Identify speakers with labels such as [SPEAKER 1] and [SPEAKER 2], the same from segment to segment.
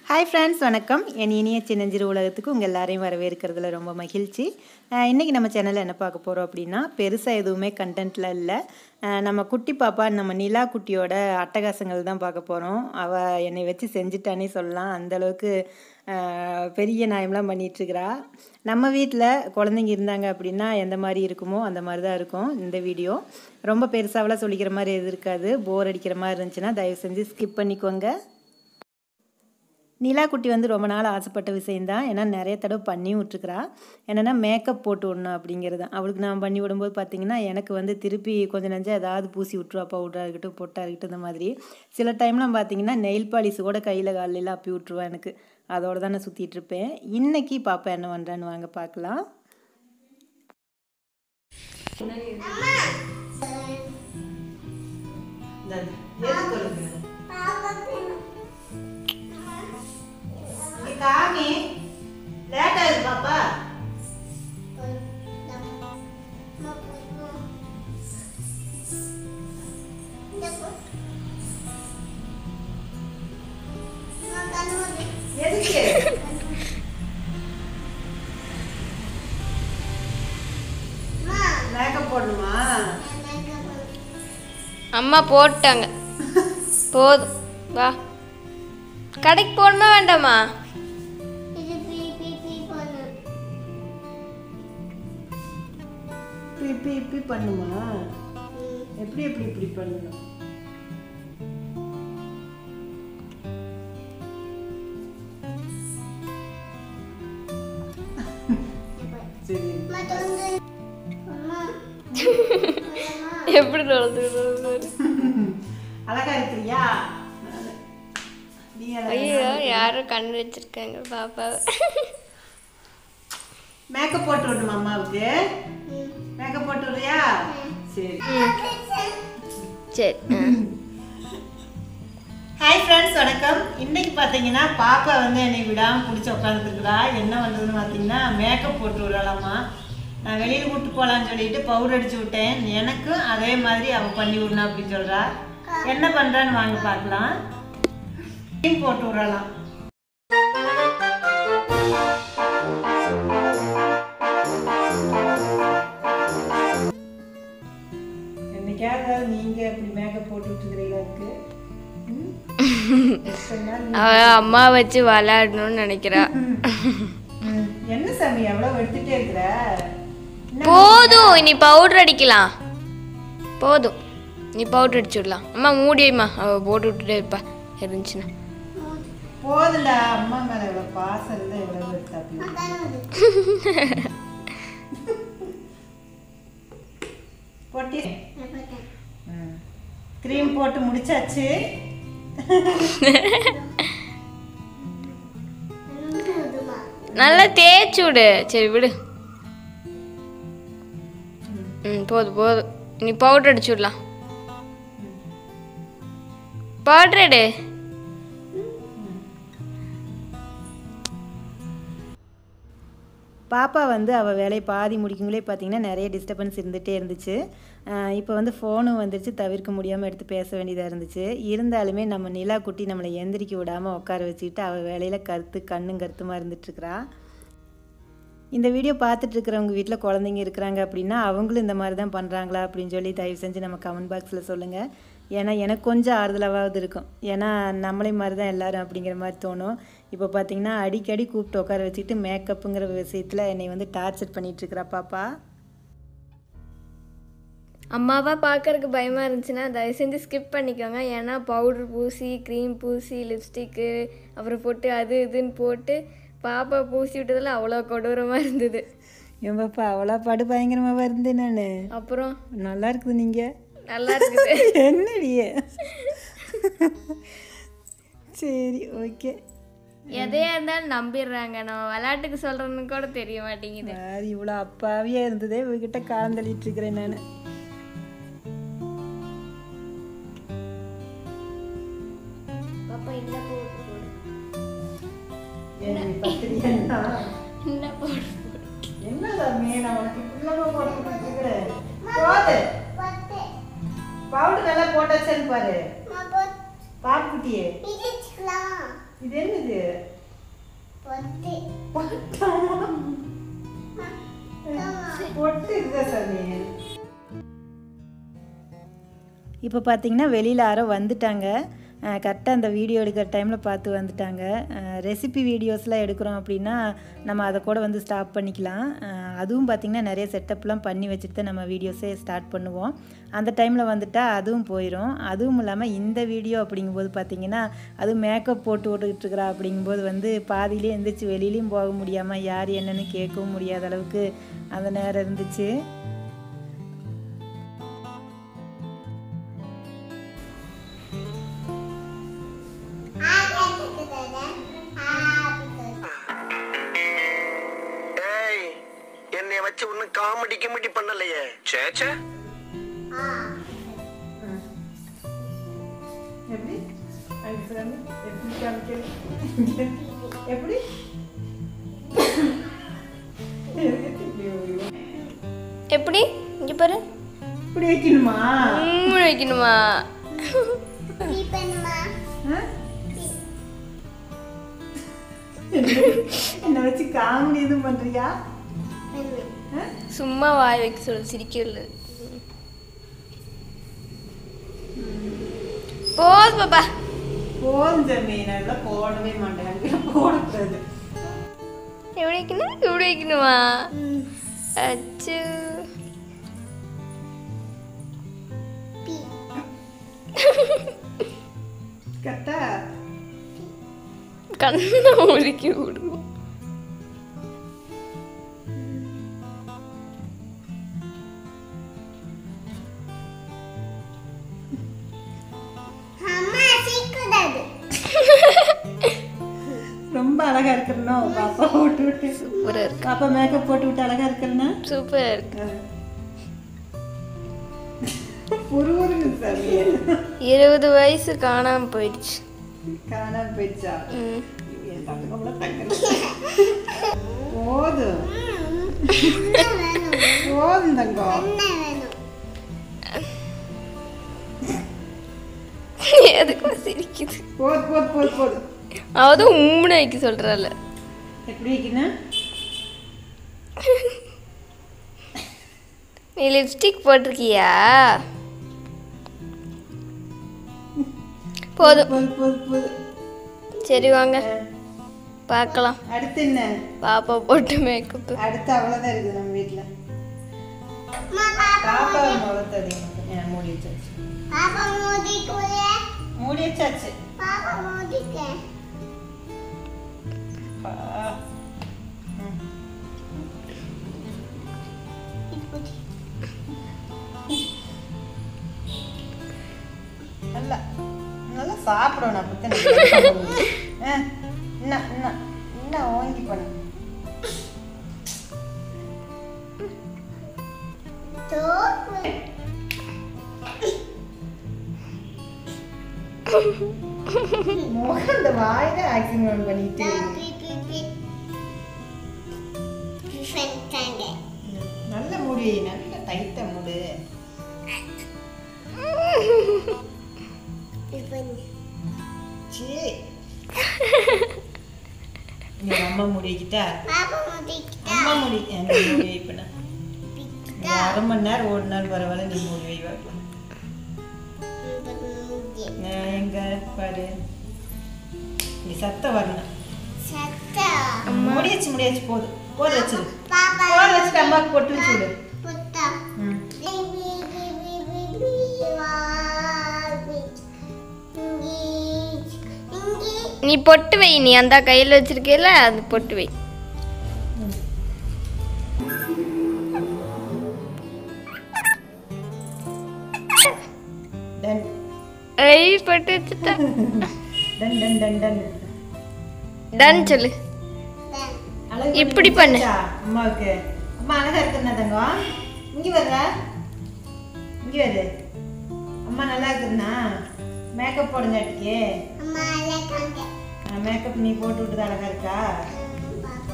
[SPEAKER 1] Hi friends வணக்கம் என் இனிய சின்னஞ்சிறு உலகத்துக்கு உங்கள் எல்லாரையும் வரவேற்கிறதுல ரொம்ப மகிழ்ச்சி அஹ் இன்னைக்கு நம்ம சேனலில் என்ன பார்க்க போகிறோம் அப்படின்னா பெருசாக எதுவுமே கண்டென்ட்டில் இல்லை அஹ் நம்ம குட்டி பாப்பா நம்ம நிலா குட்டியோட அட்டகாசங்கள் தான் பார்க்க போகிறோம் அவள் என்னை வச்சு செஞ்சுட்டானே சொல்லலாம் அந்தளவுக்கு பெரிய நியாயம்லாம் பண்ணிகிட்ருக்கிறா நம்ம வீட்டில் குழந்தைங்க இருந்தாங்க அப்படின்னா எந்த மாதிரி இருக்குமோ அந்த மாதிரி தான் இருக்கும் இந்த வீடியோ ரொம்ப பெருசாவெல்லாம் சொல்லிக்கிற மாதிரி எது இருக்காது போர் அடிக்கிற மாதிரி இருந்துச்சுன்னா தயவு செஞ்சு ஸ்கிப் பண்ணிக்கோங்க நிலா குட்டி வந்து ரொம்ப நாள் ஆசைப்பட்ட விஷயந்தான் ஏன்னா நிறைய தடவை பண்ணியும் விட்டுருக்குறா என்னென்னா மேக்கப் போட்டு விடணும் அப்படிங்கிறது தான் அவளுக்கு நான் பண்ணி விடும்போது பார்த்தீங்கன்னா எனக்கு வந்து திருப்பி கொஞ்சம் நஞ்சம் ஏதாவது பூசி விட்ருவா பவுடராக இருக்கட்டும் பொட்டாக இருக்கட்டும் இந்த மாதிரி சில டைம்லாம் பார்த்தீங்கன்னா நெயில் பாலிஸ் கூட கையில் காலில் அப்பி விட்ருவா எனக்கு அதோட தான் நான் சுற்றிட்டு இருப்பேன் இன்னைக்கு பாப்பா என்ன பண்ணுறான்னு வாங்க பார்க்கலாம் காமி லேட் ஆகுது பாப்பா எதுக்கு மேக்கப் போடணுமா
[SPEAKER 2] அம்மா போட்டாங்க போதும் வா கடைக்கு போகணுமா வேண்டாமா
[SPEAKER 1] இப்படி இப்படி இப்படி பண்ணுமா எப்படி எப்படி இப்படி பண்ணணும் சரி
[SPEAKER 2] எப்படி நடந்துக்கிறது
[SPEAKER 1] அழகா இருக்கிறியா நீ அழகா
[SPEAKER 2] ஐயோ யாரும் கண்ணு வச்சிருக்காங்க பாப்பாவை
[SPEAKER 1] மேக்கப் போட்டு விடணுமா அம்மாவுக்கு மேக்கப் போட்டு விடுறியா சரி
[SPEAKER 2] சரி ஆ.
[SPEAKER 1] ஹாய் ஃப்ரெண்ட்ஸ் வணக்கம் இன்னைக்கு பார்த்தீங்கன்னா பாப்பா வந்து என்னை விடாமல் பிடிச்சி உட்காந்துருக்குறா என்ன பண்ணுறதுன்னு பார்த்தீங்கன்னா மேக்கப் போட்டு விடலாமா நான் வெளியில் கூட்டு போகலான்னு சொல்லிட்டு பவுடர் அடிச்சு விட்டேன் எனக்கும் அதே மாதிரி அவள் பண்ணி விடணும் அப்படின்னு சொல்கிறா என்ன பண்ணுறான்னு வாங்க பார்க்கலாம் cream போட்டு விடலாம் என்னைக்காவது நீங்கள் இப்படி மேக்கப் போட்டு விட்டுக்கிறீங்களா இருக்கு ம்? எத்தனை நாள்
[SPEAKER 2] அவ அம்மா வச்சு விளையாடணும்னு நினைக்கிறா
[SPEAKER 1] ம். என்ன சாமி எவ்வளோ எடுத்துட்டே இருக்கிற என்ன
[SPEAKER 2] போதும் இனி பவுடர் அடிக்கலாம் போதும் நீ பவுடர் அடிச்சு விடலாம் அம்மா மூடியம்மா அவ போட்டு விட்டுட்டே இருப்பா இருந்துச்சுன்னா
[SPEAKER 1] போதும்டா அம்மா மேல எவ்வளோ பாசம் இருந்தால் எவ்வளோ எடுத்தாப்பி போட்டி க்ரீம் போட்டு முடிச்சாச்சு
[SPEAKER 2] நல்லா தேய்ச்சி விடு சரி விடு ம் போதும் போதும் நீ பவுடர் அடிச்சு விடலாம் பவுடர் எடு
[SPEAKER 1] பாப்பா வந்து அவள் வேலையை பாதி முடிக்குங்களே பார்த்தீங்கன்னா நிறைய டிஸ்டர்பன்ஸ் இருந்துகிட்டே இருந்துச்சு இப்போ வந்து ஃபோனும் வந்துருச்சு தவிர்க்க முடியாமல் எடுத்து பேச வேண்டியதாக இருந்துச்சு இருந்தாலுமே நம்ம நிலா குட்டி நம்மளை எந்திரிக்க விடாமல் உட்கார வச்சுக்கிட்டு அவள் வேலையில் கருத்து கண்ணும் கருத்துமாக இருந்துட்டுருக்குறா இந்த வீடியோ பார்த்துட்டு இருக்கிறவங்க வீட்டில் குழந்தைங்க இருக்கிறாங்க அப்படின்னா அவங்களும் இந்த மாதிரி தான் பண்ணுறாங்களா அப்படின்னு சொல்லி தயவு செஞ்சு நம்ம கமெண்ட் பாக்ஸில் சொல்லுங்கள் ஏன்னா எனக்கு கொஞ்சம் ஆறுதலாவது இருக்கும் ஏன்னா நம்மளே மாதிரி தான் எல்லாரும் அப்படிங்கிற மாதிரி தோணும் இப்போ பார்த்தீங்கன்னா அடிக்கடி கூப்பிட்டு உட்கார வச்சுக்கிட்டு மேக்கப்புங்கிற விஷயத்தில் என்னை வந்து டார்ச்சர் பண்ணிகிட்ருக்கிறா பாப்பா
[SPEAKER 2] அம்மாவா பார்க்கறதுக்கு பயமாக இருந்துச்சுன்னா தயவு செஞ்சு ஸ்கிப் பண்ணிக்கோங்க ஏன்னா பவுடர் பூசி க்ரீம் பூசி லிப்ஸ்டிக்கு அப்புறம் போட்டு அது இதுன்னு போட்டு பாப்பா பூசி விட்டதில் அவ்வளோ கொடூரமாக இருந்தது
[SPEAKER 1] என் பாப்பா அவ்வளோ படு பயங்கரமாக வருது நான்
[SPEAKER 2] அப்புறம்
[SPEAKER 1] நல்லா இருக்குது நீங்கள்
[SPEAKER 2] நல்லா இருக்குது
[SPEAKER 1] என்னடியே சரி ஓகே
[SPEAKER 2] எதையா இருந்தாலும் நம்பிடுறாங்க நம்ம விளையாட்டுக்கு சொல்கிறேன்னு கூட தெரிய மாட்டேங்குது
[SPEAKER 1] அது இவ்வளோ அப்பாவியே இருந்ததே இவகிட்ட காலம் தள்ளிட்டு இருக்கிறேன் நான்
[SPEAKER 2] பாப்பா இந்த போட்டு போடு
[SPEAKER 1] என்ன
[SPEAKER 2] இந்த போடு
[SPEAKER 1] என்னடா மீனா உனக்கு இப்படிலாம் போட்டு கொடுத்துருக்குறேன் போது பவுடர் நல்லா போட்டாச்சேன்னு பாரு பாப்புக்குட்டியே இது என்னது
[SPEAKER 3] பொட்டு
[SPEAKER 1] பொட்டாமா பொட்டு இதுதான் சாமி இப்போ பார்த்தீங்கன்னா வெளியில் யாரோ வந்துட்டாங்க கரெக்டாக அந்த வீடியோ எடுக்கிற டைமில் பார்த்து வந்துட்டாங்க ரெசிபி வீடியோஸ்லாம் எடுக்கிறோம் அப்படின்னா நம்ம அதை கூட வந்து ஸ்டாப் பண்ணிக்கலாம் அஹ் அதுவும் பார்த்திங்கன்னா நிறைய செட்டப்லாம் பண்ணி வச்சுட்டு தான் நம்ம வீடியோஸே ஸ்டார்ட் பண்ணுவோம் அந்த டைமில் வந்துட்டால் அதுவும் போயிடும் அதுவும் இல்லாமல் இந்த வீடியோ அப்படிங்கும்போது பார்த்திங்கன்னா அதுவும் மேக்கப் போட்டு விட்டுக்கிட்டு இருக்கிறா அப்படிங்கும்போது வந்து பாதியிலே எந்திரிச்சு வெளியிலையும் போக முடியாமல் யார் என்னன்னு கேட்கவும் முடியாத அளவுக்கு அந்த நேரம் இருந்துச்சு
[SPEAKER 4] ஏய் என்னைய வச்சு ஒன்னும் காமெடி கிமெடி பண்ணலையே சேச்சே
[SPEAKER 1] எப்படி அது சொல்லு. எப்படி காமிக்கிறது? எப்படி
[SPEAKER 2] எப்படி இங்கே பாரு
[SPEAKER 1] இப்படி வைக்கணுமா
[SPEAKER 2] உம்முன்னு வைக்கணுமா
[SPEAKER 3] பண்ணுமா
[SPEAKER 1] ஆ? என்னை வச்சு காமெடி எதுவும் பண்றியா
[SPEAKER 3] பண்ணு
[SPEAKER 1] ஆ?
[SPEAKER 2] சும்மா வாய் வைக்க சொல்லு சிரிக்கல போது பாப்பா
[SPEAKER 1] போதும் சாமி நான் இதெல்லாம் போடவே மாட்டேன் அங்கெல்லாம் போடக்கூடாது
[SPEAKER 2] எப்படி வைக்கணும் இப்படி வைக்கணுமா அச்சு
[SPEAKER 3] பி
[SPEAKER 1] கரெக்டா
[SPEAKER 2] கண்ணை முறுக்கி விடுவோம்
[SPEAKER 3] அம்மா சீக்கிரம்
[SPEAKER 1] ரொம்ப அழகா இருக்கணும் பாப்பா விட்டு விட்டு
[SPEAKER 2] சூப்பராக இருக்கு
[SPEAKER 1] பாப்பா மேக்கப் போட்டு விட்டு அழகா இருக்கணும்
[SPEAKER 2] சூப்பராக இருக்கு
[SPEAKER 1] புருவருங்க சாமி
[SPEAKER 2] இருபது வயசு காணாம போயிடுச்சு
[SPEAKER 1] காணாம போயிடுச்சா
[SPEAKER 2] ம்.
[SPEAKER 1] என் தங்கம்ல தங்கம் போதும் போதும் தங்கம்
[SPEAKER 3] என்ன வேணும்
[SPEAKER 2] எதுக்கு சிரிக்குது
[SPEAKER 1] போது போது போது போது
[SPEAKER 2] அவதான் உம்முன்னு வைக்க சொல்றாள்
[SPEAKER 1] எப்படி வைக்கணும்
[SPEAKER 2] நீ லிப்ஸ்டிக் போட்டிருக்கியா போதும்
[SPEAKER 1] போது போது போது
[SPEAKER 2] சரி வாங்க பார்க்கலாம்
[SPEAKER 1] அடுத்து என்ன
[SPEAKER 2] பாப்பா போட்டு மேக்கப்
[SPEAKER 1] அடுத்து அவ்வளோதான் இருக்குது நம்ம வீட்டில்
[SPEAKER 3] அம்மா பாப்பா
[SPEAKER 1] பாப்பா முகத்தை அதிகமாக மூடி வச்சாச்சு
[SPEAKER 3] பாப்பா மோதிக்குள்ள
[SPEAKER 1] மூடி வச்சாச்சு
[SPEAKER 3] பாப்பா மோதிக்க
[SPEAKER 1] பா. ம்.
[SPEAKER 3] இப்படி
[SPEAKER 1] நல்லா நல்லா சாப்பிடணும் அப்போ ஆ என்ன என்ன என்ன ஓங்கி பண்ணு
[SPEAKER 3] தோப்பு
[SPEAKER 1] முகம் இந்த வாய் தான் ஆக்சிங் பண்ணிட்டு
[SPEAKER 3] பி பி பி டிஃபரெண்டாங்க
[SPEAKER 1] நல்ல மூடி நல்ல டைட்டா மூடு
[SPEAKER 3] இப்போ
[SPEAKER 1] சீ இங்க அம்மா மூடி வைக்கிட்டா
[SPEAKER 3] பாப்பா மோதிக்கிட்டா
[SPEAKER 1] அம்மா மூடி எங்க மூடி வைப்பேன் அரை மணி நேரம் ஒரு நாள் பரவாயில்ல நீ மூடி வை வைப்பேன் நான் எங்க பாரு நீ சத்தம் வரணும்
[SPEAKER 3] சத்தா
[SPEAKER 1] முடியாச்சு முடியாச்சு போதும் போது வச்சிரு
[SPEAKER 3] பாப்பா
[SPEAKER 1] போது வச்சுட்டு அம்மாவுக்கு பொட்டு வச்சு விடு
[SPEAKER 3] புத்தா
[SPEAKER 1] ம்.
[SPEAKER 3] பேபி பேபி பேபி வாவி இங்கி இங்கி
[SPEAKER 2] நீ பொட்டு வை நீ அந்த கையில் வச்சிருக்கேல அது பொட்டு வை
[SPEAKER 1] டன்
[SPEAKER 2] ஐ பொட்டு வச்சுட்டா
[SPEAKER 1] டன் டன் டன் டன்
[SPEAKER 2] டன் சொல்லு
[SPEAKER 3] தான்
[SPEAKER 1] அழகு
[SPEAKER 2] இப்படி
[SPEAKER 1] பண்ணி
[SPEAKER 2] பண்ணு.
[SPEAKER 1] வச்சா அம்மாவுக்கு அம்மா அழகா இருக்குன்னா தங்கம் இங்க வர்ற இங்க வரு அம்மா நல்லா இருக்குதுண்ணா மேக்கப் போடுங்காட்டிக்கு
[SPEAKER 3] அம்மா அழகாங்க
[SPEAKER 1] மேக்கப் நீ போட்டு விட்டுது அழகா இருக்கா
[SPEAKER 3] பாப்பா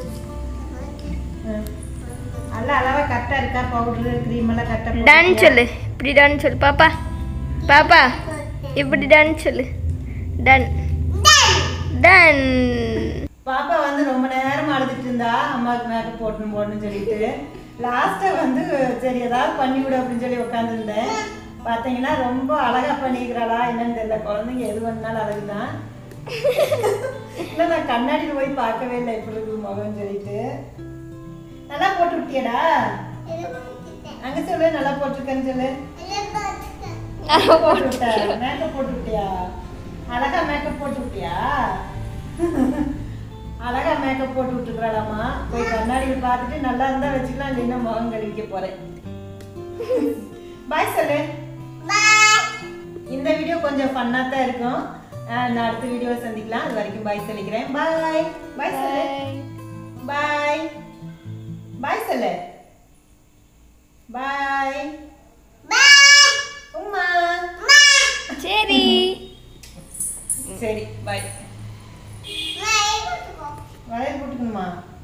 [SPEAKER 1] ம். நல்லா அளவா கரெக்டா இருக்கா பவுடரு க்ரீம் எல்லாம் கரெக்டா
[SPEAKER 2] டன் சொல்லு இப்படி டன் சொல்லு பாப்பா பாப்பா இப்படி டன் சொல்லு டன் டன்
[SPEAKER 1] பாப்பா வந்து ரொம்ப நேரம் அழுதுட்டு இருந்தா அம்மாவுக்கு மேக்கப் போடணும் போடணும்னு சொல்லிட்டு லாஸ்ட்டா வந்து சரி ஏதாவது பண்ணி விடு அப்படின்னு சொல்லி உட்காந்துருந்தேன் பார்த்தீங்கன்னா ரொம்ப அழகா பண்ணிக்கிறாளா என்னன்னு தெரியல குழந்தைங்க எது பண்ணாலும் அழகுதான் இல்லை நான் கண்ணாடியில் போய் பார்க்கவே இல்லை எப்படி இருக்குது முகம்னு சொல்லிட்டு நல்லா போட்டு விட்டியடா அங்க சொல்லு நல்லா போட்டிருக்கேன்னு சொல்லு போட்டு விட்ட மேக்கப் போட்டு விட்டியா அழகா மேக்கப் போட்டு விட்டியா அழகா மேக்கப் போட்டு விட்டுக்கிறாளாமா போய் கண்ணாடியில் பார்த்துட்டு நல்லா இருந்தா வச்சுக்கலாம் இல்லைன்னா முகம் கழுவிக்க போறேன் பாய் சொல்லு இந்த வீடியோ கொஞ்சம் ஃபன்னாக தான் இருக்கும் அஹ் நான் அடுத்த வீடியோவில் சந்திக்கலாம் அது வரைக்கும் பாய் சொல்லிக்கிறேன் பாய் பாய் சொல்லு பாய் பாய் சொல்லு பாய் உம்மா
[SPEAKER 2] சரி
[SPEAKER 1] சரி பாய் வளையல் போட்டுக்கணுமா